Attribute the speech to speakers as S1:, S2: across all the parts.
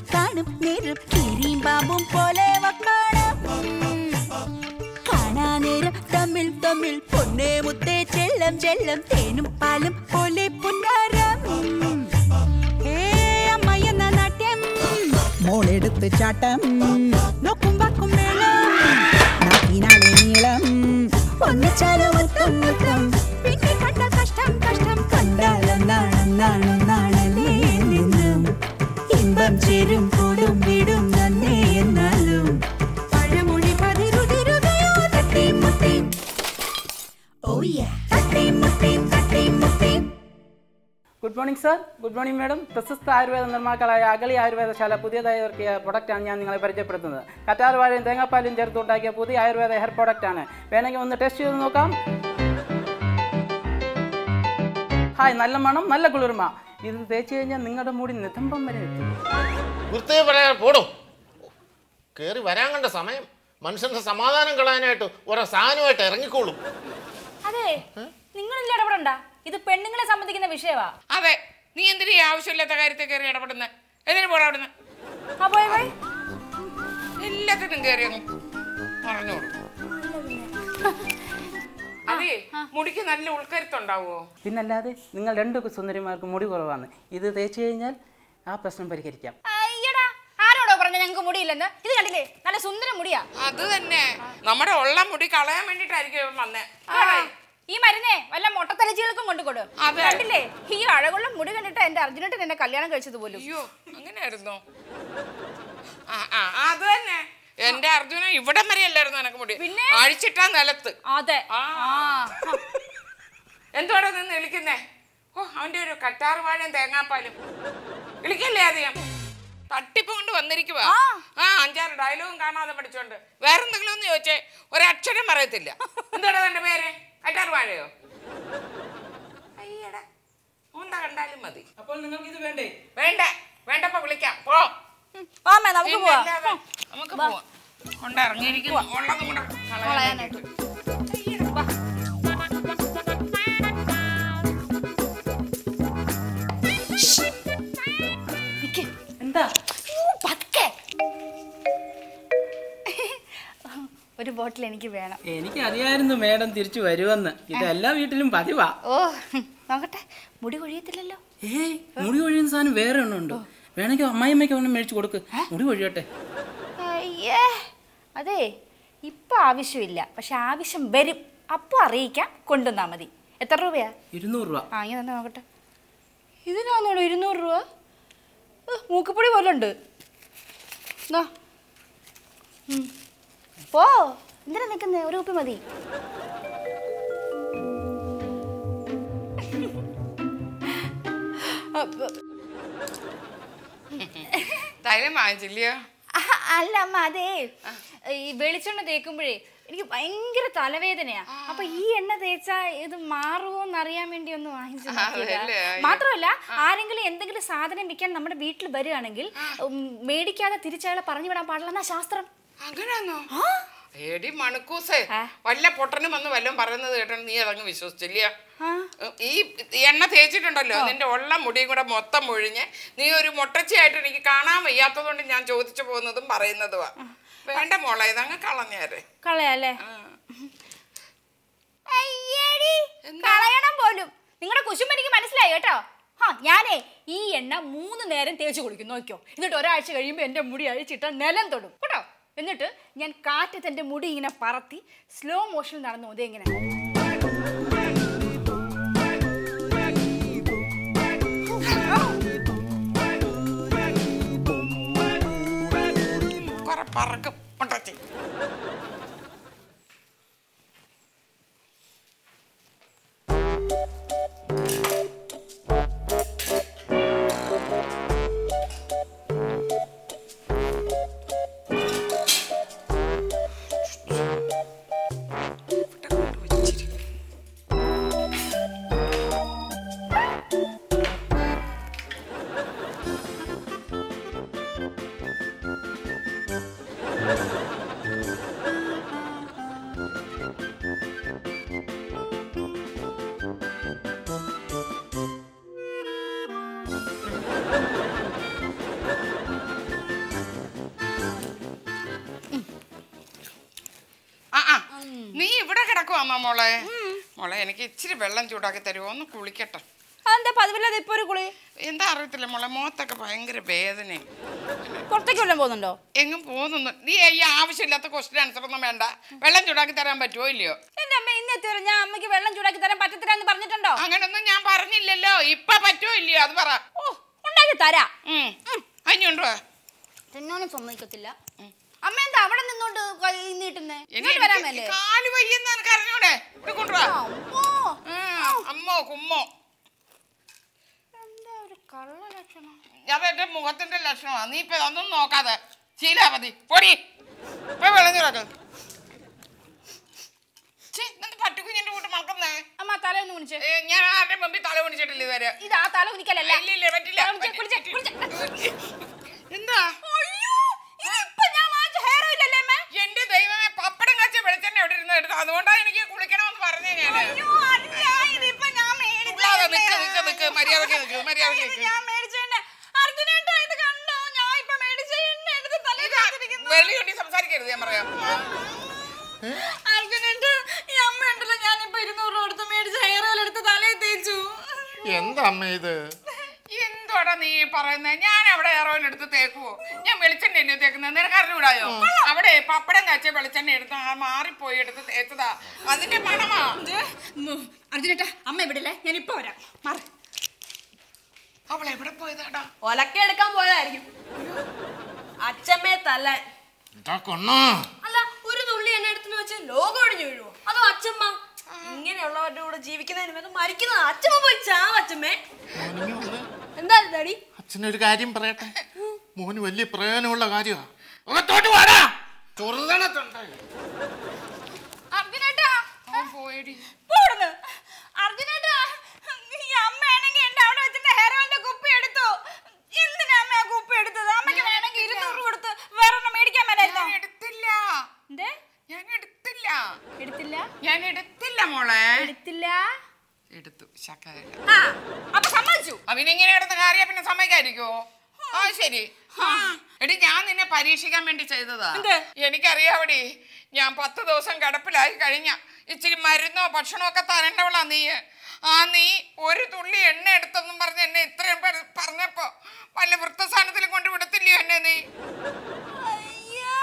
S1: കാണും നേരം കീരിയും പാമ്പും പോലെ വക്കാണം കാണാ നേരം തമ്മിൽ തമ്മിൽ പൊന്നേ മുത്തേ ചെല്ലം ചെല്ലം തേനും പാലും പോലെ പുന്നാരം ഏ അമ്മ എന്ന നാട്യം
S2: മോളെടുത്ത് ചാട്ടം
S1: നോക്കും വാക്കും മേളം
S2: നാക്കിനാലെ നീളം
S1: ഒന്നിച്ചാലോ മുത്തം മുത്തം പിന്നെ കണ്ട കഷ്ടം കഷ്ടം കണ്ടാലും നാണം നാണം നാണലേ നിന്നും ഇമ്പം ചേരും കൂടും വീടും നന്നേ എന്നാലും പഴമൊഴി പതിരുതിരുകയോ തട്ടി മുട്ടി ഓ തട്ടി മുട്ടി തട്ടി മുട്ടി
S3: good morning sir good morning madam പ്രശസ്ത ആയുർവേദ നിർമ്മാക്കളായ അഗളി ആയുർവേദശാല പുതിയതായി ഇറക്കിയ പ്രൊഡക്റ്റാണ് ഞാൻ നിങ്ങളെ പരിചയപ്പെടുത്തുന്നത് കറ്റാർവാഴയും തേങ്ങാപ്പാലും ചേർത്ത് ഉണ്ടാക്കിയ പുതിയ ആയുർവേദ ഹെയർ പ്രോഡക്റ്റാണ് വേണമെങ്കിൽ ഒന്ന് ടെസ്റ്റ് ചെയ്ത് നോക്കാം ഹായ് നല്ല മണം നല്ല കുളിർമ ഇത് തേച്ച് കഴിഞ്ഞാൽ നിങ്ങളുടെ മുടി നിതംബം വരെ എത്തും
S4: വൃത്തിയെ പറയാൻ പോടും കയറി വരാൻ കണ്ട സമയം മനുഷ്യന്റെ സമാധാനം കളയാനായിട്ട് ഓരോ സാധനമായിട്ട് ഇറങ്ങിക്കോളും
S5: അതെ നിങ്ങളില്ല ഇടപെടണ്ട ഇത് പെണ്ണുങ്ങളെ സംബന്ധിക്കുന്ന വിഷയവാ
S6: അതെ നീ എന്തിനാ ഈ ആവശ്യമില്ലാത്ത കാര്യത്തിൽ കയറി ഇടപെടുന്നത് എന്തിനു പോടാ അവിടുന്ന്
S5: ആ പോയി പോയി
S6: എല്ലാത്തിനും കയറി അങ്ങ് പറഞ്ഞോളൂ അതെ മുടിക്ക് നല്ല ഉൾക്കരുത്തുണ്ടാവോ
S3: പിന്നല്ലാതെ നിങ്ങൾ രണ്ട് സുന്ദരിമാർക്ക് മുടി കുറവാണ് ഇത് തേച്ച് കഴിഞ്ഞാൽ ആ പ്രശ്നം പരിഹരിക്കാം
S5: അയ്യടാ ആരോടോ പറഞ്ഞ ഞങ്ങൾക്ക് മുടിയില്ലെന്ന് ഇത് കണ്ടില്ലേ നല്ല സുന്ദര മുടിയാ
S6: അത് തന്നെ നമ്മുടെ ഉള്ള മുടി കളയാൻ വേണ്ടിട്ടായിരിക്കും ഇവൻ വന്നേ
S5: ആ, ഈ മരുന്നേ വല്ല മൊട്ടത്തലച്ചികൾക്കും കൊണ്ടുകൊടു
S6: അതെ.
S5: കണ്ടില്ലേ ഈ അഴകുള്ള മുടി കണ്ടിട്ട് എന്റെ അർജുനട്ട് എന്നെ കല്യാണം കഴിച്ചത് പോലും
S6: അയ്യോ അങ്ങനെയായിരുന്നോ ആ ആ അത് തന്നെ എന്റെ അർജുന ഇവിടം വരെ അല്ലായിരുന്നു എനക്ക് മുടി
S5: പിന്നെ?
S6: അഴിച്ചിട്ടാ നിലത്ത്
S5: അതെ
S6: ആ.
S5: ആ
S6: എന്തോടെ നിന്ന് വിളിക്കുന്നേ ഓ അവന്റെ ഒരു കറ്റാർ വാഴയും തേങ്ങാപ്പാലും വിളിക്കല്ലേ അധികം തട്ടിപ്പ് കൊണ്ട് വന്നിരിക്കുവാ ആ അഞ്ചാറ് ഡയലോഗും കാണാതെ പഠിച്ചോണ്ട് വേറെന്തെങ്കിലും ഒന്ന് ചോദിച്ചേ ഒരക്ഷരം പറയത്തില്ല എന്താണ് തന്റെ പേര് കറ്റാർ വാഴയോ അയ്യടാ ഓന്താ കണ്ടാലും മതി
S3: അപ്പോൾ നിങ്ങൾക്ക് ഇത് വേണ്ടേ
S6: വേണ്ട വേണ്ടപ്പോ വിളിക്കാം പോ
S5: വാമേ നമുക്ക് പോവാം
S6: ഇല്ലല്ലാതെ നമുക്ക് പോവാം കൊണ്ടിറങ്ങിയിരിക്കും ഉള്ളതും കൂടെ കളയാനായിട്ട്
S5: നിക്ക്.
S3: എന്താ
S5: ഊ, പതുക്കെ. ഒരു ബോട്ടിൽ എനിക്ക് വേണം
S3: എനിക്ക് അറിയായിരുന്നു മേഡം തിരിച്ചു വരുമെന്ന് ഇത് എല്ലാ വീട്ടിലും പതിവാ
S5: ഓ നോക്കട്ടെ മുടി കൊഴിയത്തില്ലല്ലോ
S3: ഏയ് മുടി ഒഴിയുന്ന സാധനം വേറെ ഒന്നുണ്ട് വേണമെങ്കിൽ അമ്മായിമ്മയ്ക്ക് ഒന്നും മേടിച്ചു കൊടുക്ക് മുടി ഒഴിയട്ടെ
S5: അയ്യേ അതെ ഇപ്പൊ ആവശ്യമില്ല പക്ഷെ ആവശ്യം വരും അപ്പോൾ അറിയിക്കാം കൊണ്ടുവന്നാ മതി എത്ര രൂപയാ
S3: ഇരുന്നൂറ് രൂപ
S5: ആ ഇങ്ങനെ തന്നെ നോക്കട്ടെ ഇതിനാന്നോളൂ ഇരുന്നൂറ് രൂപ ഉഹ്, മൂക്കുപൊടി പോലെ ഉണ്ട് എന്നാ. ഉം. പോ എന്തിനാ നിൽക്കുന്നേ ഒരു കുപ്പി മതി അപ്പൊ-
S6: തൈലം വാങ്ങിച്ചില്ലയോ
S5: അഹ, അല്ല അമ്മ അതേ ഈ വെളിച്ചെണ്ണ തേക്കുമ്പോഴേ എനിക്ക് ഭയങ്കര തലവേദനയാ അപ്പൊ ഈ എണ്ണ തേച്ചാ ഇത് മാറുമോ എന്നറിയാൻ വേണ്ടി ഒന്ന് വാങ്ങിച്ചു നോക്കിയതാ.
S6: അതല്ലേ,
S5: മാത്രമല്ല ആരെങ്കിലും എന്തെങ്കിലും സാധനം വിൽക്കാൻ നമ്മുടെ വീട്ടിൽ വരികയാണെങ്കിൽ ഉം, മേടിക്കാതെ തിരിച്ചയാളെ പറഞ്ഞു വിടാൻ പാടില്ലെന്നാ ശാസ്ത്രം
S6: അങ്ങനെയാന്നോ എടി മണക്കൂസേ
S5: ആ.
S6: വല്ല പൊട്ടനും വന്ന് വല്ലതും പറയുന്നത് കേട്ടോ നീ അതങ്ങ് വിശ്വസിച്ചില്ല
S5: ആ.
S6: ഈ എണ്ണ തേച്ചിട്ടുണ്ടല്ലോ നിന്റെ ഉള്ള മുടിയും കൂടെ മൊത്തം മുഴിഞ്ഞ് നീ ഒരു മുട്ടച്ചിയായിട്ട് എനിക്ക് കാണാൻ വയ്യാത്തതുകൊണ്ട് ഞാൻ ചോദിച്ചു പോകുന്നതും പറയുന്നതുമാ വേണ്ട മോളെ ഇതങ്ങ് കളഞ്ഞേരെ
S5: കളയല്ലേ അയ്യടി കളയണം പോലും നിങ്ങളുടെ കുശുമ്പ് എനിക്ക് മനസ്സിലായി കേട്ടോ ആ ഞാനേ ഈ എണ്ണ മൂന്ന് നേരം തേച്ച് കുളിക്കും നോക്കിയോ എന്നിട്ട് ഒരാഴ്ച കഴിയുമ്പോൾ എൻ്റെ മുടി അഴിച്ചിട്ട് നിലം തൊടും കേട്ടോ എന്നിട്ട് ഞാൻ കാറ്റത്ത് എൻ്റെ മുടി ഇങ്ങനെ പറത്തി സ്ലോ മോഷനിൽ നടന്നു അതേ ഇങ്ങനെ
S6: കുറെ പറക്കും മുട്ടച്ചി കിടക്കുവാന്നോ മോളെ മോളെ എനിക്ക് ഇച്ചിരി വെള്ളം ചൂടാക്കി തരുമോ ഒന്ന് കുളിക്കട്ടെ
S5: അതെന്താ പതിവില്ലാതെ ഇപ്പൊ ഒരു കുളി
S6: എന്താ അറിയത്തില്ല മോളെ മുഖത്തൊക്കെ ഭയങ്കര വേദനയും
S5: പുറത്തേക്ക് വല്ലതും പോകുന്നുണ്ടോ
S6: എങ്ങും പോകുന്നു നീ ഈ ആവശ്യമില്ലാത്ത ക്വസ്റ്റ്യൻ ആൻസർ ഒന്നും വേണ്ട വെള്ളം ചൂടാക്കി തരാൻ പറ്റുമോ ഇല്ലയോ
S5: എന്റെ അമ്മ ഇന്ന് എത്തിയോ ഞാൻ അമ്മയ്ക്ക് വെള്ളം ചൂടാക്കി തരാൻ പറ്റത്തില്ല എന്ന് പറഞ്ഞിട്ടുണ്ടോ
S6: അങ്ങനൊന്നും ഞാൻ പറഞ്ഞില്ലല്ലോ ഇപ്പൊ പറ്റുമോ ഇല്ലയോ അത് പറ
S5: ഓ ഉണ്ടാക്കി തരാ
S6: ഉം. അതിനുണ്ടോ
S5: തിന്നാനും സമ്മതിക്കത്തില്ല അമ്മ എന്താ അവിടെ നിന്നോണ്ട് കൈ നീട്ടുന്നേ
S6: ഇനി
S5: ഇങ്ങോട്ട് വരാൻ
S6: എനിക്ക്
S5: മേലേ
S6: കാല് വയ്യെന്ന് എനിക്ക് അറിഞ്ഞൂടെ ഇത് കൊണ്ടുവാ
S5: അമ്മോ
S6: ആ, അമ്മോ കുമ്മോ
S5: എന്താ ഒരു കള്ള ലക്ഷണം
S6: അത് എന്റെ മുഖത്തിന്റെ ലക്ഷണമാണ് നീ ഇപ്പൊ അതൊന്നും നോക്കാതെ ശീലാമതി പൊടി ഇപ്പൊ വെള്ളം ചൂടാക്ക പട്ടിക്കുഞ്ഞിന്റെ കൂട്ട് മണക്കുന്നേ
S5: അമ്മ തല ഒന്ന് കുണിച്ച്
S6: ഏ, ഞാൻ ആരുടെ മുമ്പിൽ തല കുണിച്ചിട്ടില്ല ഇതുവരെ
S5: ഇത് ആ തല കുനിക്കലല്ല
S6: ഇല്ല, ഇല്ല, പറ്റില്ല.
S5: കുളിച്ച്, കുളിച്ച്, കുളിച്ച്.
S6: എന്താ
S5: അയ്യോ, ഇതിപ്പോ ഞാൻ വാങ്ങിച്ച hair oil അല്ലേ അമ്മേ?
S6: എന്റെ ദൈവമേ പപ്പടം കാച്ച വെളിച്ചെണ്ണ എവിടെ ഇരുന്ന് എടുത്തു അതുകൊണ്ടാണ് എനിക്ക് കുളിക്കണമെന്ന് പറഞ്ഞേ ഞാന്
S5: അയ്യോ, അല്ല, ഇതിപ്പോ ഞാൻ മേടിച്ച
S6: തുള്ളാതെ നിക്ക്,
S5: എണ്ണയാ.
S6: നിക്ക്, നിക്ക്, മര്യാദയ്ക്ക് നിക്ക്, മര്യാദയ്ക്ക്
S5: ഇത്
S6: നിക്ക്.
S5: ഞാൻ മേടിച്ച എണ്ണ. അർജുനേട്ടാ, ഇത് കണ്ടോ? ഞാൻ ഇപ്പൊ മേടിച്ച എണ്ണ എടുത്ത് തലയിൽ തേച്ചിരിക്കുന്നു.
S6: വെളിയുണ്ടി സംസാരിക്കരുത് ഞാൻ പറയാം
S5: അർജുനേട്ടാ, ഈ അമ്മ ഉണ്ടല്ലോ, ഞാനിപ്പോ ഇരുന്നൂറ് രൂപ കൊടുത്ത് മേടിച്ച hair oil എടുത്ത് തലയിൽ തേച്ചു.
S4: എന്താ അമ്മ ഇത്
S6: എന്തോടാ നീ പറയുന്നത് ഞാൻ അവിടെ എറോയിൽ എടുത്ത് തേക്കുവോ ഞാൻ വെളിച്ചെണ്ണ അല്ലേ തേക്കുന്നത് നിനക്ക് അറിഞ്ഞൂടായോ അവിടെ പപ്പടം കാച്ച വെളിച്ചെണ്ണ എടുത്ത് ആ മാറിപ്പോയി എടുത്ത് തേച്ചതാ അതിന്റെ മണമാ
S5: ഇത്, ഉം, അർജുനേട്ടാ അമ്മ ഇവിടില്ലേ ഞാൻ ഇപ്പൊ വരാം മാറി
S6: അവൾ എവിടെ പോയതാടാ
S7: ഒലക്ക എടുക്കാൻ പോയതായിരിക്കും അച്ഛമ്മയെ തല്ലാൻ
S4: എന്താ കൊണ്ണോ
S7: അല്ല ഒരു തുള്ളി എന്നെ എടുത്തു വെച്ച് ലോകം ഒടിഞ്ഞു വീഴുവോ അതോ അച്ഛമ്മ ഇങ്ങനെയുള്ളവരുടെ കൂടെ ജീവിക്കുന്നതിന് വേണ്ടി മരിക്കുന്നത് അച്ഛമ്മ പോയി ചാവ് അച്ഛമ്മേ
S4: മോനിങ്ങ് വന്ന്
S7: എന്താ ഡാഡി
S4: അച്ഛനൊരു കാര്യം പറയട്ടെ മോന് വലിയ പ്രയോജനമുള്ള കാര്യമാ അകത്തോട്ട് വാടാ ചെറുതണത്തുണ്ടായി
S5: അർജുനേട്ടാ
S6: അവൻ പോയടി
S5: പോടുന്നു അർജുനേട്ടാ ഈ അമ്മയാണെങ്കിൽ എന്റെ അവിടെ വെച്ചിട്ട് ഹെയർ ഓയിലിന്റെ കുപ്പി എടുത്തു എന്തിനാ അമ്മ ആ കുപ്പി എടുത്തത് അമ്മയ്ക്ക് വേണമെങ്കിൽ ഇരുന്നൂറ് രൂപ കൊടുത്ത് വേറെ ഒന്നും മേടിക്കാൻ മേലായിരുന്നോ
S6: ഞാൻ എടുത്തില്ല
S5: എന്തേ
S6: ഞാൻ എടുത്തില്ല
S5: എടുത്തില്ല
S6: ഞാൻ എടുത്തില്ല മോളെ
S5: എടുത്തില്ല
S6: എടുത്തു ശക്കായ
S5: ആ അപ്പൊ സമ്മതിച്ചു
S6: അവനിങ്ങനെ കിടന്ന കാര്യം പിന്നെ സമ്മതിക്കായിരിക്കുമോ ആ ശരി ആ, എടി ഞാൻ നിന്നെ പരീക്ഷിക്കാൻ വേണ്ടി ചെയ്തതാ
S5: എന്ത്?
S6: എനിക്കറിയാവടി ഞാൻ പത്ത് ദിവസം കിടപ്പിലായി കഴിഞ്ഞ ഇച്ചിരി മരുന്നോ ഭക്ഷണമോ ഒക്കെ തരേണ്ടവളാ നീ ആ നീ ഒരു തുള്ളി എണ്ണ എടുത്തെന്നും പറഞ്ഞ് എന്നെ ഇത്രയും പ- പറഞ്ഞപ്പോ വല്ല വൃത്തസ്ഥാനത്തിൽ കൊണ്ട് വിടത്തില്ലയോ എന്നെ നീ
S5: അയ്യോ.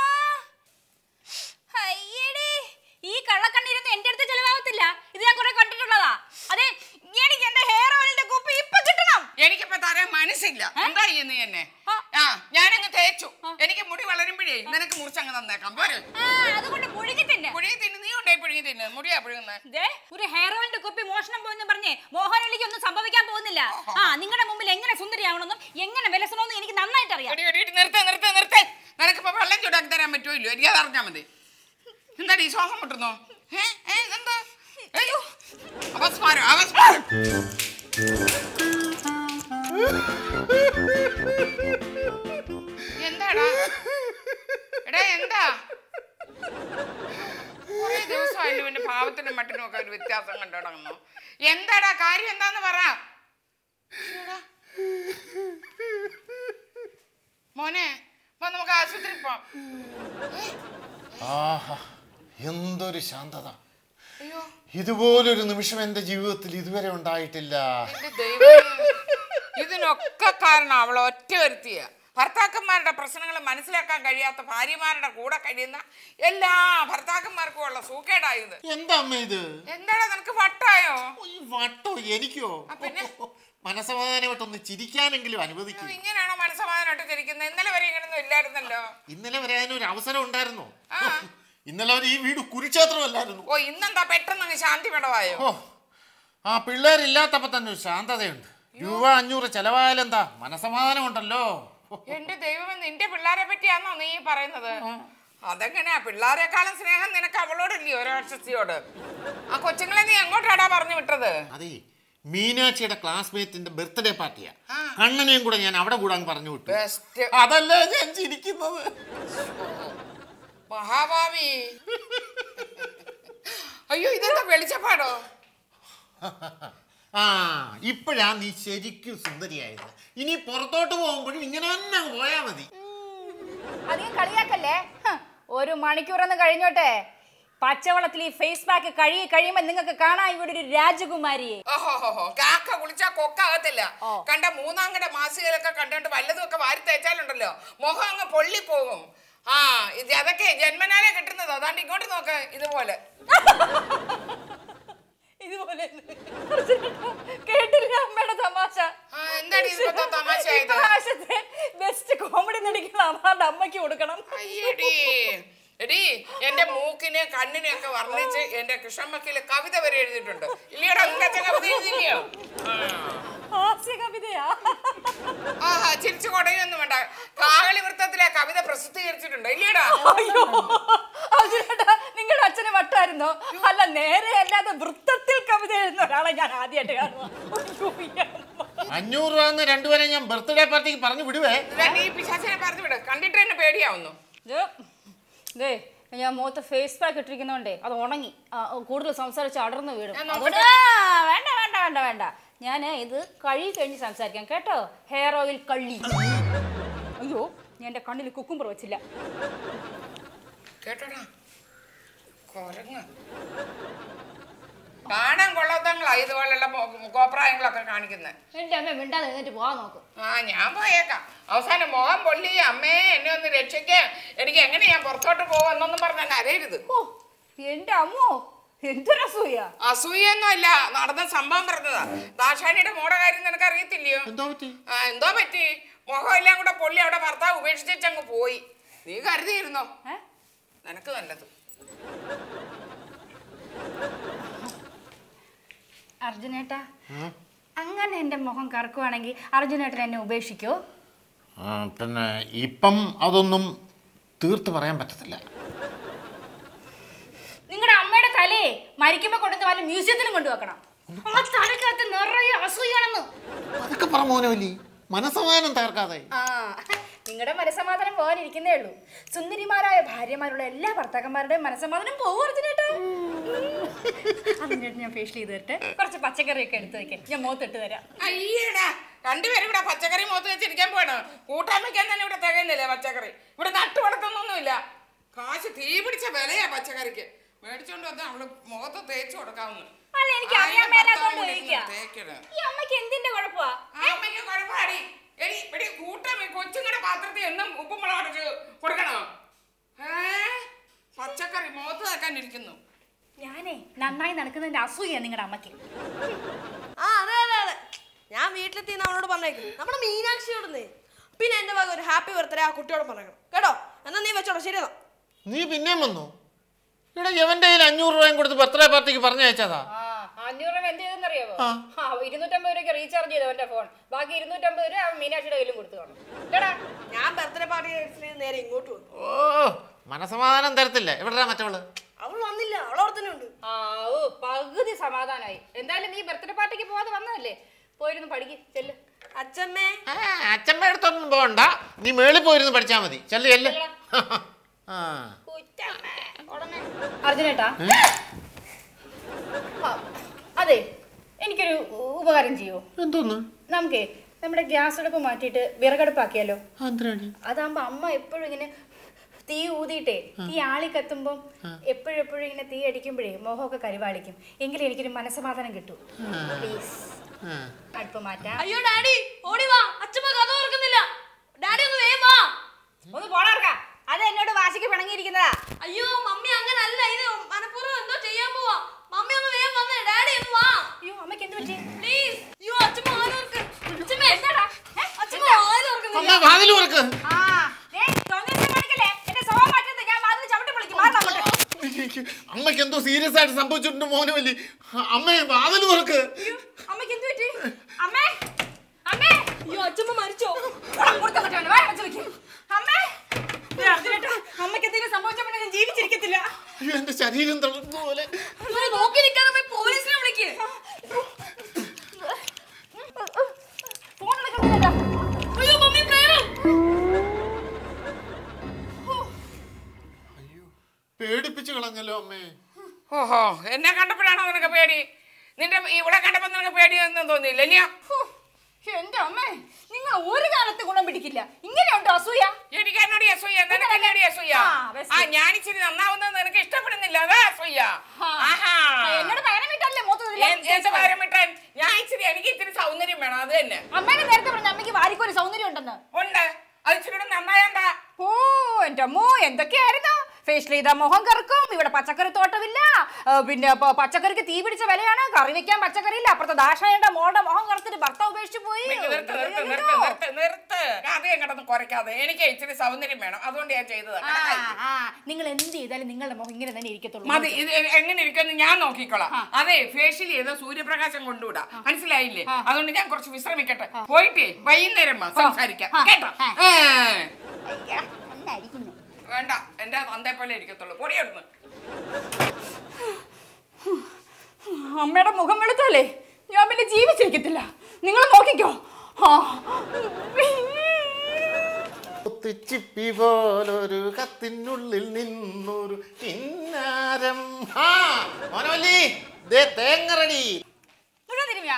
S5: അയ്യടി. ഈ കള്ളക്കണ്ണീരൊന്നും എന്റെ അടുത്ത് ചെലവാകത്തില്ല ഇത് ഞാൻ കുറെ കണ്ടിട്ടുള്ളതാ അതെ എനിക്ക് എന്റെ ഹെയർ ഓയിലിന്റെ കുപ്പി ഇപ്പൊ കിട്ടണം
S6: എനിക്കിപ്പോ തരാൻ മനസ്സില്ല എന്താ ചെയ്യുന്നു എന്നെ
S5: ആ.
S6: ആ ഞാനങ്ങ് തേച്ചു എനിക്ക് മുടി വളരുമ്പോഴേ നിനക്ക് മുറിച്ചങ്ങ് തന്നേക്കാം പോരെ
S5: ആ, അതുകൊണ്ട് മുഴുകി തിന്നെ
S6: പുഴുങ്ങി തിന്ന് നീ ഉണ്ടായി പുഴുങ്ങി തിന്ന് മുടിയാ പുഴുങ്ങുന്നത്
S5: ദേ, ഒരു ഹെയർ ഓയിലിന്റെ കുപ്പി മോഷണം പോയെന്ന് പറഞ്ഞേ മോഹനലിക്ക് ഒന്നും സംഭവിക്കാൻ പോകുന്നില്ല ആ നിങ്ങളുടെ മുമ്പിൽ എങ്ങനെ സുന്ദരിയാവണമെന്നും എങ്ങനെ വിലസണമെന്നും എനിക്ക് നന്നായിട്ട് അറിയാം
S6: എടി, എടി, എടി, നിർത്ത് നിർത്ത് നിർത്ത് നിനക്കിപ്പോ വെള്ളം ചൂടാക്കി തരാൻ പറ്റുമോ ഇല്ലയോ എനിക്ക് അത് അറിഞ്ഞാ മതി എന്താടി ഈ ശ്വാസം മുട്ടുന്നോ ഏ ഏ എന്താ ഏയ്. അപസ്മാരം അപസ്മാരം എന്താടാ എടാ എന്താ കുറെ ദിവസമായാലും എന്റെ പാവത്തിനും മട്ടിനും ഒക്കെ ഒരു വ്യത്യാസം കണ്ടു തുടങ്ങുന്നു എന്താടാ കാര്യം എന്താന്ന് പറ എടാ. മോനെ വാ നമുക്ക് ആശുപത്രി പോവാം
S4: ആഹാ എന്തൊരു ശാന്തത
S6: അയ്യോ
S4: ഇതുപോലൊരു നിമിഷം എന്റെ ജീവിതത്തിൽ ഇതുവരെ ഉണ്ടായിട്ടില്ല
S6: എന്റെ ദൈവമേ. ഇതിനൊക്കെ കാരണം അവൾ ഒറ്റ വരുത്തിയ ഭർത്താക്കന്മാരുടെ പ്രശ്നങ്ങൾ മനസ്സിലാക്കാൻ കഴിയാത്ത ഭാര്യമാരുടെ കൂടെ കഴിയുന്ന എല്ലാ ഭർത്താക്കന്മാർക്കും ഉള്ള സൂക്കേടായത്
S4: എന്താ അമ്മ ഇത്
S6: എന്താടാ നിനക്ക് വട്ടായോ
S4: ഓ, ഈ വട്ടോ എനിക്കോ
S6: ആ, പിന്നെ?
S4: മനസമാധാനമായിട്ടൊന്ന് ചിരിക്കാനെങ്കിലും അനുവദിക്കും
S6: ഇങ്ങനെയാണോ മനസ്സമാധാനമായിട്ട് തിരിക്കുന്നത് ഇന്നലെ വരെ ഇങ്ങനൊന്നും ഇല്ലായിരുന്നല്ലോ
S4: ഇന്നലെ വരെ അതിനൊരു അവസരം ഉണ്ടായിരുന്നോ
S6: ആ.
S4: ഇന്നലെ വരെ ഈ വീട് കുരുക്ഷേത്രമല്ലായിരുന്നു
S6: ഓ ഇന്നെന്താ പെട്ടെന്ന് അങ്ങ് ശാന്തി വിടവായോ
S4: ഓ ആ പിള്ളേരില്ലാത്തപ്പോ തന്നെ ഒരു ശാന്തതയുണ്ട് രൂപ അഞ്ഞൂറ് ചെലവായാലെന്താ മനസമാധാനം ഉണ്ടല്ലോ
S6: എന്റെ ദൈവമേ നിന്റെ പിള്ളേരെ പറ്റിയാണോ നീ പറയുന്നത് അതെങ്ങനെയാ പിള്ളേരെക്കാളും സ്നേഹം നിനക്ക് അവളോടില്ലയോ ഒരാക്ഷസിയോട് ആ കൊച്ചുങ്ങളെ നീ എങ്ങോട്ടാടാ പറഞ്ഞു വിട്ടത്
S4: അതെ മീനാക്ഷിയുടെ ക്ലാസ്മേറ്റിന്റെ ബർത്ത്ഡേ പാർട്ടിയാ
S6: ആ.
S4: കണ്ണനെയും കൂടെ ഞാൻ അവിടെ കൂടാൻ പറഞ്ഞു വിട്ടു
S6: ബെസ്റ്റ്
S4: അതല്ലേ ഞാൻ ചിരിക്കുന്നത്
S6: മഹാഭാവി അയ്യോ ഇതെന്താ വെളിച്ചപ്പാടോ
S4: ആ ഇപ്പോഴാ നീ ശരിക്കും സുന്ദരിയായത് ഇനി പുറത്തോട്ട് പോകുമ്പോഴും ഇങ്ങനെ തന്നെ അങ്ങ് പോയാ മതി
S5: അധികം കളിയാക്കല്ലേ ഹ്, ഒരു മണിക്കൂറൊന്ന് കഴിഞ്ഞോട്ടെ പച്ചവെള്ളത്തിൽ ഈ ഫേസ് പാക്ക് കഴുകി കഴിയുമ്പോ നിങ്ങൾക്ക് കാണാൻ ഇവിടെ ഒരു രാജകുമാരിയെ
S6: ഓഹോ കാക്ക കുളിച്ചാ കൊക്കാകത്തില്ല കണ്ട മൂന്നാങ്കടെ മാസികയിലൊക്കെ കണ്ടോണ്ട് വല്ലതും ഒക്കെ വാരി തേച്ചാലുണ്ടല്ലോ മുഖം അങ്ങ് പൊള്ളിപ്പോകും ആ ഇത് അതൊക്കെ ജന്മനാലെ കിട്ടുന്നത് അതാണ്ട് ഇങ്ങോട്ട് നോക്ക് ഇതുപോലെ
S5: ഇതുപോലെ കേട്ടില്ല അമ്മയുടെ തമാശ
S6: ആ, എന്താടി ഇതിപ്പോ തമാശയായത്?
S5: ഇപ്രാവശ്യത്തെ ബെസ്റ്റ് കോമഡി നടിക്കുന്ന അവാർഡ് അമ്മയ്ക്ക് കൊടുക്കണം
S6: അയ്യടി എടി എന്റെ മൂക്കിന് കണ്ണിനെ ഒക്കെ വർണ്ണിച്ച് എന്റെ കൃഷ്ണമ്മക്കില് കവിത വരെ എഴുതിയിട്ടുണ്ട് ഇല്ലയോടാ നിന്റെ അച്ഛൻ കവിത എഴുതിയില്ലയോ
S5: ഹാസ്യ കവിതയാ
S6: ആഹാ ചിരിച്ചു കൊടയൊന്നും വേണ്ട കാകളി വൃത്തത്തിലെ കവിത പ്രസിദ്ധീകരിച്ചിട്ടുണ്ട് ഇല്ലയോടാ
S5: അയ്യോ അതിനേട്ടാ നിങ്ങളുടെ അച്ഛന് വട്ടായിരുന്നോ അല്ല നേരെ അല്ലാതെ വൃത്തത്തിൽ കവിത എഴുതുന്ന ഒരാളെ ഞാൻ ആദ്യമായിട്ട് കാണുക അയ്യോ, ഈ അമ്മ.
S4: അഞ്ഞൂറ് രൂപ എന്ന് രണ്ടുപേരെ ഞാൻ ബർത്ത്ഡേ പാർട്ടിക്ക് പറഞ്ഞു വിടുവേ
S6: ഇതാണ്ട് ഈ പിശാചിനെ പറഞ്ഞു വിട് കണ്ടിട്ട് എന്നെ പേടിയാവുന്നു
S5: ഇത് ദേ ഞാൻ മുഖത്ത് ഫേസ് പാക്ക് ഇട്ടിരിക്കുന്നോണ്ടേ അത് ഉണങ്ങി ആ, കൂടുതൽ സംസാരിച്ച് അടർന്നു വീഴും
S6: ഞാൻ
S5: അതുകൊണ്ട്
S6: നോക്കട്ടെ.
S5: ആ, വേണ്ട വേണ്ട വേണ്ട വേണ്ട ഞാൻ ഇത് കഴുകി കഴിഞ്ഞ് സംസാരിക്കാം കേട്ടോ ഹെയർ ഓയിൽ കള്ളി അയ്യോ ഞാൻ എൻ്റെ കണ്ണിൽ കുക്കുമ്പർ വെച്ചില്ല
S6: കേട്ടോടാ കൊരങ്ങ കാണാൻ കൊള്ളാത്തങ്ങളാ ഇതുപോലുള്ള മോ- കോപ്രായങ്ങളൊക്കെ കാണിക്കുന്നത്
S5: എൻ്റെ അമ്മ മിണ്ടാതെ എന്നിട്ട് പോകാൻ നോക്കും
S6: ആ ഞാൻ പോയേക്കാം അവസാനം മുഖം പൊള്ളി അമ്മേ എന്നെ ഒന്ന് രക്ഷിക്കേ എനിക്ക് എങ്ങനെ ഞാൻ പുറത്തോട്ട് പോകുമെന്നൊന്നും പറഞ്ഞാൽ അറിയരുത്
S5: ഓ എൻ്റെ അമ്മോ എന്തൊരസൂയ
S6: അസൂയൊന്നും അല്ല നടന്ന സംഭവം പറഞ്ഞതാ ദാഷാനിയുടെ മോടെ കാര്യം നിനക്ക് അറിയത്തില്ലയോ
S4: എന്തോ പറ്റി
S6: ആ എന്തോ പറ്റി മുഖം എല്ലാം കൂടെ പൊള്ളി അവിടെ ഭർത്താവ് ഉപേക്ഷിച്ചങ്ങ് പോയി നീ കരുതിയിരുന്നോ
S5: ഏ?
S6: നിനക്ക് നല്ലത്
S5: അർജുനേട്ടാ അങ്ങനെ എൻ്റെ മുഖം കറക്കുവാണെങ്കിൽ അർജുനേട്ടൻ എന്നെ ഉപേക്ഷിക്കോ
S4: ആ, പിന്നെ ഇപ്പം അതൊന്നും തീർത്ത് പറയാൻ പറ്റത്തില്ല
S5: നിങ്ങളുടെ അമ്മയുടെ തലേ മരിക്കുമ്പോ കൊണ്ടുവന്ന് വല്ല മ്യൂസിയത്തിലും കൊണ്ടുവെക്കണം ആ തലക്കകത്ത് നിറയെ അസൂയാണെന്ന്
S4: അതൊക്കെ പറ മോനോലി മനസ്സമാനം തകർക്കാതെ
S5: ആ നിങ്ങളുടെ മനസമാധാനം പോകാനിരിക്കുന്നേ ഉള്ളൂ സുന്ദരിമാരായ ഭാര്യമാരുള്ള എല്ലാ ഭർത്താക്കന്മാരുടെയും മനസമാധാനം പോകും അർജുനേട്ടാ അതിനേട്ട് ഞാൻ ഫേഷ്യൽ ചെയ്ത് തരട്ടെ കുറച്ച് പച്ചക്കറിയൊക്കെ എടുത്ത് വെക്കാൻ ഞാൻ മുഖത്തിട്ട് തരാം
S6: അയ്യടാ രണ്ടുപേരും ഇവിടെ പച്ചക്കറി മുഖത്ത് വെച്ചിരിക്കാൻ പോണ കൂട്ടാൻ വെക്കാൻ തന്നെ ഇവിടെ തികയുന്നില്ല പച്ചക്കറി ഇവിടെ നട്ടു വളർത്തൊന്നുമില്ല കാശ് തീ പിടിച്ച വിലയാ പച്ചക്കറിക്ക് മേടിച്ചോണ്ട് വന്ന് അവള് മുഖത്ത് തേച്ച് കൊടുക്കാവുന്നു
S5: അല്ല എനിക്ക് അറിയാൻ മേലാത്തോണ്ട് ചോദിക്കാം
S6: തേക്കണ
S5: ഈ അമ്മയ്ക്ക് എന്തിന്റെ കുഴപ്പമാ
S6: അമ്മയ്ക്ക് കുഴപ്പമാടി എടി ഇവിടെ കൂട്ടാൻ കൊച്ചുങ്ങളുടെ പാത്രത്തിൽ എന്നും ഉപ്പും മുളക് അടച്ച് കൊടുക്കണോ ഏ പച്ചക്കറി മുഖത്ത് തേക്കാൻ ഇരിക്കുന്നു
S5: ഞാനേ നന്നായി നടക്കുന്നതിന്റെ അസൂയ നിങ്ങളുടെ അമ്മയ്ക്ക്
S7: ആ അതെ അതെ അതെ ഞാൻ വീട്ടിലെത്തി അവനോട് പറഞ്ഞേക്കും നമ്മുടെ മീനാക്ഷിയോടുന്നേ പിന്നെ എന്റെ വക ഒരു ഹാപ്പി ബർത്ത്ഡേ ആ കുട്ടിയോട് പറഞ്ഞേക്കണം കേട്ടോ എന്നാ നീ വെച്ചോളൂ ശരി എന്നാ
S4: നീ പിന്നെയും വന്നു ഇവിടെ എവന്റെ കയ്യിൽ അഞ്ഞൂറ് രൂപയും കൊടുത്ത് ബർത്ത്ഡേ പാർട്ടിക്ക് പറഞ്ഞയച്ചതാ
S5: ആ അഞ്ഞൂറ് രൂപ എന്ത് ചെയ്തെന്നറിയാവോ
S4: ആ.
S5: ആ ഇരുന്നൂറ്റമ്പത് രൂപയ്ക്ക് റീചാർജ് ചെയ്തു അവന്റെ ഫോൺ ബാക്കി ഇരുന്നൂറ്റമ്പത് രൂപ അവൻ മീനാക്ഷിയുടെ കയ്യിലും കൊടുത്തു കാണും കേടാ
S7: ഞാൻ ബർത്ത്ഡേ പാർട്ടി നേരെ ഇങ്ങോട്ട് വന്നു
S4: ഓ മനസമാധാനം തരത്തില്ല എവിടെയാ മറ്റവള്
S7: അവൾ വന്നില്ല അവളവിടെ തന്നെ ഉണ്ട്
S5: ആ ഓ പകുതി സമാധാനമായി എന്തായാലും നീ ബർത്ത്ഡേ പാർട്ടിക്ക് പോവാതെ വന്നതല്ലേ പോയിരുന്നു പഠിക്ക് ചെല്ല്
S7: അച്ഛമ്മേ
S4: ആ, അച്ഛമ്മ അടുത്തൊന്നും പോകണ്ട നീ മേളിൽ പോയിരുന്നു പഠിച്ചാ മതി ചെല്ല് ചെല്ല് ആ
S5: അർജുനേട്ടാ ആ, അതെ എനിക്കൊരു ഉപകാരം ചെയ്യോ
S4: എന്തോന്ന്
S5: നമുക്കേ നമ്മുടെ ഗ്യാസ് അടുപ്പ് മാറ്റിയിട്ട് വിറകടുപ്പാക്കിയാലോ
S4: എന്തിനാണ്
S5: അതാകുമ്പോ അമ്മ എപ്പോഴും ഇങ്ങനെ തീ ഊതിയിട്ടേ തീ ആളി കത്തുമ്പം എപ്പോഴും എപ്പോഴും ഇങ്ങനെ തീ അടിക്കുമ്പോഴേ മോഹമൊക്കെ കരിവാളിക്കും എങ്കിലും എനിക്കൊരു മനസ്സമാധാനം കിട്ടൂ പ്ലീസ് അടുപ്പ് മാറ്റാം
S7: അയ്യോ ഡാഡി ഓടി വാ അച്ഛമ്മ കഥ ഓർക്കുന്നില്ല ഡാഡി ഒന്ന് വേഗം വാ
S5: ഒന്ന് പോണർക്ക അത് എന്നോട് വാശിക്ക് പിണങ്ങിയിരിക്കുന്നതാ
S7: അയ്യോ മമ്മി അങ്ങനെ അല്ല ഇത് മനഃപൂർവ്വം എന്തോ ചെയ്യാൻ പോവാ മമ്മി ഒന്ന് വേഗം വന്നേ ഡാഡി ഒന്ന് വാ
S5: അയ്യോ അമ്മയ്ക്ക് എന്ത് പറ്റി
S7: പ്ലീസ് അയ്യോ അച്ഛമ്മ ആലോർക്ക് അച്ഛമ്മ
S5: എന്താടാ ഏ?
S7: അച്ഛമ്മ ആലോർക്കുന്നില്ല
S4: അമ്മ വാതിൽ ഉറക്ക്
S5: ആ, ദേ, തൊണ്ണൂറ് കാണിക്കല്ലേ? എന്റെ സ്വഭാവം മാറ്റരുത്. ഞാൻ വാതില് ചവിട്ടി പൊളിക്കും. മാറണം അങ്ങോട്ട്.
S4: അമ്മയ്ക്ക് എന്തോ സീരിയസ് ആയിട്ട് സംഭവിച്ചിട്ടുണ്ട് മോന് വലിയ അമ്മേ വാതിൽ ഉറക്ക്
S5: അയ്യോ, അമ്മയ്ക്ക് എന്ത് പറ്റി? അമ്മേ അമ്മേ
S7: അയ്യോ അച്ഛമ്മ മരിച്ചോ
S5: പോടാ, പുറത്ത് അങ്ങോട്ട് വന്നെ. വാ, അച്ഛൻ വിളിക്ക്. അമ്മേ ദേ, അർജുനേട്ടാ, അമ്മയ്ക്ക് എന്തെങ്കിലും സംഭവിച്ചാൽ പിന്നെ ഞാൻ ജീവിച്ചിരിക്കത്തില്ല
S4: അയ്യോ എന്റെ ശരീരം തളർന്ന പോലെ
S7: ഇവരെ നോക്കി നിൽക്കാതെ പോയി പോലീസിനെ വിളിക്ക്
S5: ഫോൺ എടുക്കുന്നില്ല
S7: അയ്യോ മമ്മി പ്രേരം
S4: പേടിപ്പിച്ച് കളഞ്ഞല്ലോ അമ്മേ
S6: ഓഹോ എന്നെ കണ്ടപ്പോഴാണോ നിനക്ക് പേടി നിന്റെ ഇവിടെ കണ്ടപ്പോ നിനക്ക് പേടിയൊന്നും തോന്നിയില്ല അല്ലയോ
S5: ഹോ, എന്റെ അമ്മേ നിങ്ങൾ ഒരു കാലത്ത് ഗുണം പിടിക്കില്ല ഇങ്ങനെയുണ്ടോ അസൂയ
S6: എനിക്ക് എന്നോട് നിനക്കല്ലടി അസൂയ നിനക്കല്ലടി അസൂയ
S5: ആ, best.
S6: ആ ഞാൻ ഇച്ചിരി നന്നാവുന്നത് നിനക്ക് ഇഷ്ടപ്പെടുന്നില്ല അതാ അസൂയ ആഹാ
S5: എന്നോട് പകരം വീട്ടല്ലേ മൂത്തത്
S6: എൻ- എന്ത് പകരം വിട്ടാൻ ഞാൻ ഇച്ചിരി എനിക്ക് ഇത്തിരി സൗന്ദര്യം വേണം അത് തന്നെ
S5: അമ്മേനെ നേരത്തെ പറഞ്ഞ അമ്മയ്ക്ക് വാരിക്കൊരു സൗന്ദര്യം ഉണ്ടെന്ന്
S6: ഉണ്ട് അത് ഇച്ചിരി കൂടെ നന്നായണ്ട
S5: ഓ എന്റെ അമ്മോ എന്തൊക്കെയായിരുന്നു ഫേഷ്യൽ ചെയ്ത മുഖം കറക്കും ഇവിടെ പച്ചക്കറി തോട്ടമില്ല ആ, പിന്നെ പ- പച്ചക്കറിക്ക് തീ പിടിച്ച വിലയാണ് കറി വെക്കാൻ പച്ചക്കറി ഇല്ല അപ്പുറത്തെ ദാഷായുടെ മോളുടെ മുഖം കറുത്തിട്ട് ഭർത്താവ് ഉപേക്ഷിച്ചു പോയി
S6: നിർത്ത് നിർത്ത് നിർത്ത് നിർത്ത് നിർത്ത് നിർത്ത് അതേ കിടന്ന് കുറയ്ക്കാതെ എനിക്ക് ഇച്ചിരി സൗന്ദര്യം വേണം അതുകൊണ്ട് ഞാൻ ചെയ്തത്
S5: ആ, ആ, നിങ്ങൾ എന്ത് ചെയ്താലും നിങ്ങളുടെ മുഖം ഇങ്ങനെ തന്നെ ഇരിക്കത്തുള്ളൂ
S6: മതി ഇത് എ- എങ്ങനെ ഇരിക്കുമെന്ന് ഞാൻ നോക്കിക്കോളാം അതെ ഫേഷ്യൽ ചെയ്ത സൂര്യപ്രകാശം കൊണ്ടുവിടാം മനസ്സിലായില്ലേ അതുകൊണ്ട് ഞാൻ കുറച്ച് വിശ്രമിക്കട്ടെ പോയിട്ടേ വൈകുന്നേരം വാ, സംസാരിക്കാം
S5: ആ,
S6: കേട്ടോ
S5: ആ.
S6: ഏ.
S5: അയ്യ, നന്നായിരിക്കുന്നു.
S6: വേണ്ട എന്റെ തന്തേ പോലെ ഇരിക്കത്തുള്ളൂ പൊടിയെടുന്ന്
S5: അമ്മയുടെ മുഖം വെളുത്തല്ലേ ഞാൻ പിന്നെ ജീവിച്ചിരിക്കത്തില്ല നിങ്ങൾ നോക്കിക്കോ ആ.
S4: ചിപ്പി പോലൊരു കത്തിനുള്ളിൽ നിന്നൊരു കിന്നാരം ആ മോനോലി ദേ തേങ്ങ റെഡി
S5: മുഴുവൻ തിരുമ്മിയാ?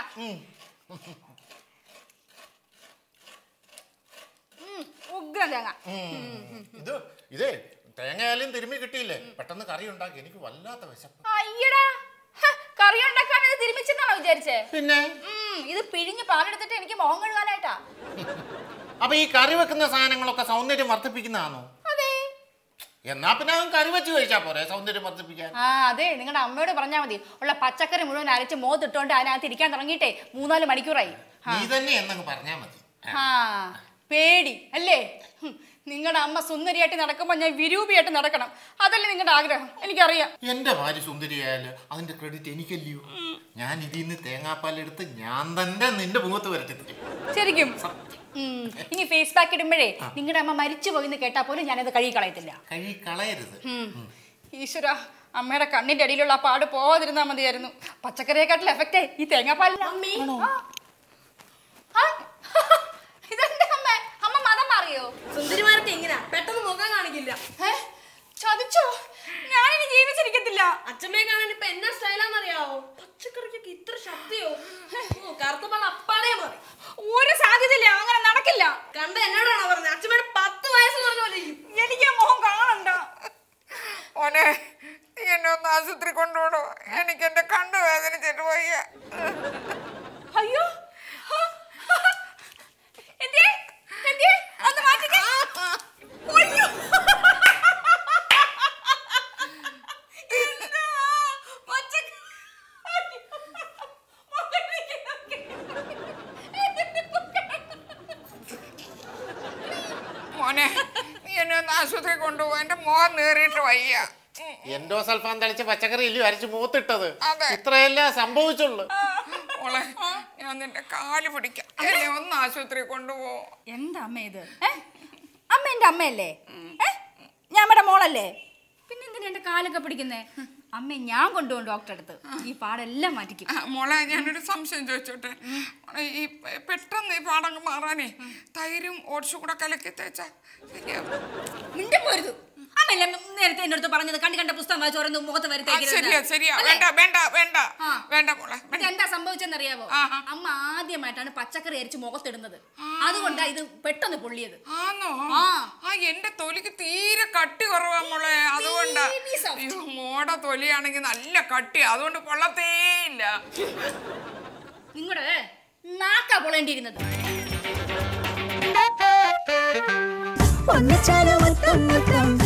S5: ഉം, ഉഗ്രൻ തേങ്ങ
S4: ഇത് ഇതേ തേങ്ങയായാലും തിരുമ്മി കിട്ടിയില്ലേ പെട്ടെന്ന് കറി ഉണ്ടാക്കി എനിക്ക് വല്ലാത്ത വിശപ്പ്
S5: അയ്യടാ ഹ, കറി ഉണ്ടാക്കാൻ ഇത് തിരുമിച്ചെന്നാണോ വിചാരിച്ചേ
S4: പിന്നെ
S5: ഉം, ഇത് പിഴിഞ്ഞ് പാലെടുത്തിട്ട് എനിക്ക് മുഖം കഴുകാനായിട്ടാ
S4: അപ്പൊ ഈ കറി വെക്കുന്ന സാധനങ്ങളൊക്കെ സൗന്ദര്യം വർദ്ധിപ്പിക്കുന്നതാണോ
S5: അതെ
S4: എന്നാ പിന്നെ അവൻ കറി വെച്ച് കഴിച്ചാ പോരെ സൗന്ദര്യം വർദ്ധിപ്പിക്കാൻ
S5: ആ അതെ നിങ്ങളുടെ അമ്മയോട് പറഞ്ഞാൽ മതി ഉള്ള പച്ചക്കറി മുഴുവൻ അരച്ച് മോത്തിട്ടോണ്ട് അതിനകത്ത് ഇരിക്കാൻ തുടങ്ങിയിട്ടേ മൂന്നാല് മണിക്കൂറായി
S4: നീ തന്നെ എന്നങ്ങ് പറഞ്ഞാ മതി
S5: ആ പേടി അല്ലേ നിങ്ങളുടെ അമ്മ സുന്ദരിയായിട്ട് നടക്കുമ്പോൾ ഞാൻ വിരൂപിയായിട്ട് നടക്കണം അതല്ലേ നിങ്ങളുടെ ആഗ്രഹം എനിക്കറിയാം
S4: എന്റെ ഭാര്യ സുന്ദരിയായാല് അതിന്റെ ക്രെഡിറ്റ് എനിക്കല്ലയോ ഞാൻ ഇതിൽ നിന്ന് തേങ്ങാപ്പാലെടുത്ത് ഞാൻ തന്നെ നിന്റെ മുഖത്ത് വരട്ടി തരും
S5: ശരിക്കും ഉം. ഇനി ഫേസ് പാക്ക് ഇടുമ്പോഴേ നിങ്ങളുടെ അമ്മ മരിച്ചു പോയിന്ന് കേട്ടാൽ പോലും ഞാനത് കഴുകി കളയത്തില്ല
S4: കഴി കളയരുത്
S5: ഈശ്വര അമ്മയുടെ കണ്ണിന്റെ അടിയിലുള്ള ആ പാട് പോവാതിരുന്നാ മതിയായിരുന്നു പച്ചക്കറിയെക്കാട്ടിൽ എഫക്റ്റ് ഈ തേങ്ങാപ്പാലിന്
S7: മമ്മി.
S5: ആ? ഇതെന്താ അമ്മ അമ്മ മതം മാറിയോ
S7: സുന്ദരിമാർക്ക് എങ്ങനെയാ പെട്ടെന്ന് മുഖം കാണിക്കില്ല
S5: ഏ? ചതിച്ചോ ഞാനിനി ജീവിച്ചിരിക്കത്തില്ല
S7: അച്ഛമ്മയെ കാണാൻ ഇപ്പൊ എന്നാ സ്റ്റൈലാന്നറിയാവോ പച്ചക്കറിക്കൊക്കെ ഇത്ര ശക്തിയോ ഓ കറുത്തപ്പാട് അപ്പാടേ മാറി
S5: ഒരു സാധ്യതയില്ല അങ്ങനെ നടക്കില്ല
S7: കണ്ട എന്നോടാണോ പറഞ്ഞത് അച്ഛമ്മയുടെ പത്ത് വയസ്സ് പറഞ്ഞ പോലെ ഇരിക്കും.
S5: എനിക്ക് ആ മുഖം കാണണ്ട
S6: ഓനെ നീ എന്നെ ഒന്ന് ആശുപത്രി കൊണ്ടുപോടോ എനിക്ക് എന്റെ കണ്ണു വേദനിച്ചിട്ട് വയ്യ
S5: അയ്യോ ആ. എന്തിയെ? എന്തിയെ? ഒന്ന് മാറ്റിക്കേ. അയ്യോ. എന്താ? പച്ചക്ക-
S6: മോനെ നീ എന്നെ ഒന്ന് ആശുപത്രി കൊണ്ടുപോ എന്റെ മുഖം നേറിയിട്ട് വയ്യ ഉം.
S4: എൻഡോ സൽഫാൻ തളിച്ച് പച്ചക്കറി ഇല്ലയോ അരച്ച് മൂത്തിട്ടത്
S6: അതെ.
S4: ഇത്രയല്ലേ സംഭവിച്ചുള്ളു
S6: മോളെ ഞാൻ നിന്റെ കാല് പിടിക്കാം എന്നെ ഒന്ന് ആശുപത്രി കൊണ്ടുപോ
S5: എന്താ അമ്മ ഇത് ഏ? അമ്മ എന്റെ അമ്മയല്ലേ ഏ? ഞാൻ അമ്മയുടെ മോളല്ലേ പിന്നെ എന്തിനാ എന്റെ കാലൊക്കെ പിടിക്കുന്നേ അമ്മ ഞാൻ കൊണ്ടുപോകും ഡോക്ടറെ അടുത്ത് ഈ പാടെല്ലാം മാറ്റിക്കും
S6: ആ, മോളെ ഞാനൊരു സംശയം ചോദിച്ചോട്ടെ മോളെ, ഈ പെ- പെട്ടെന്ന് ഈ പാടങ്ങ് മാറാനേ തൈരും ഓട്സും കൂടെ കലക്കി തേച്ചാ ശരിയാവും
S5: നിന്റെ പോരുത് അമ്മയല്ലേ നേരത്തെ എന്റെ അടുത്ത് പറഞ്ഞത് കണ്ട് കണ്ട പുസ്തകം വായിച്ച് ഓരോന്ന് മുഖത്ത്
S6: ആ,
S5: വരുത്തേക്കരുത്
S6: ശരിയാ ശരിയാ
S5: അല്ലേ?
S6: വേണ്ട വേണ്ട വേണ്ട
S5: ആ.
S6: വേണ്ട മോളെ വേണ്ട.
S5: എന്താ സംഭവിച്ചെന്നറിയാവോ
S6: ആഹാ.
S5: അമ്മ ആദ്യമായിട്ടാണ് പച്ചക്കറി അരിച്ച് മുഖത്തിടുന്നത് അതുകൊണ്ടാ ഇത് പെട്ടെന്ന് പൊള്ളിയത്
S6: ആന്നോ
S5: ആ.
S6: ആ എന്റെ തൊലിക്ക് തീരെ കട്ടി കുറവാ മോളെ അതുകൊണ്ടാ
S5: Baby soft.
S6: അയ്യോ, മോടെ തൊലിയാണെങ്കിൽ നല്ല കട്ടി അതുകൊണ്ട് പൊള്ളത്തേ ഇല്ല
S5: നിങ്ങളുടെ നാക്കാ പൊളേണ്ടിയിരുന്നത്
S2: ഒന്നിച്ചാലും മുത്തം മുത്തം